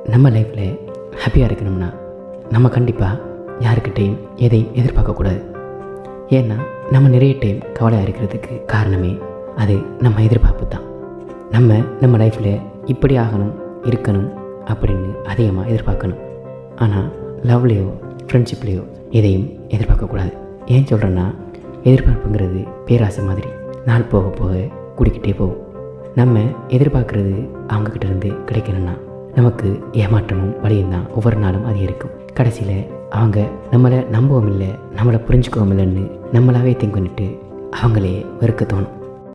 நம்ம லைஃப்பில் ஹாப்பியாக இருக்கணும்னா நம்ம கண்டிப்பாக யாருக்கிட்டேயும் எதையும் எதிர்பார்க்கக்கூடாது ஏன்னா நம்ம நிறைய டைம் கவலையாக இருக்கிறதுக்கு காரணமே அது நம்ம எதிர்பார்ப்பு தான் நம்ம நம்ம லைஃப்பில் இப்படி ஆகணும் இருக்கணும் அப்படின்னு அதிகமாக எதிர்பார்க்கணும் ஆனால் லவ்லேயோ ஃப்ரெண்ட்ஷிப்லேயோ எதையும் எதிர்பார்க்கக்கூடாது ஏன் சொல்கிறேன்னா எதிர்பார்ப்புங்கிறது பேராசை மாதிரி நாள் போக போக குடிக்கிட்டே போகும் நம்ம எதிர்பார்க்குறது அவங்கக்கிட்ட இருந்து கிடைக்கணும்னா நமக்கு ஏமாற்றமும் வழியும் தான் ஒவ்வொரு நாளும் அதிகரிக்கும் கடைசியில் அவங்க நம்மளை நம்பவும் இல்லை நம்மளை புரிஞ்சுக்கவும் இல்லைன்னு நம்மளாவே திங்க் பண்ணிட்டு அவங்களே வெறுக்க தோணும்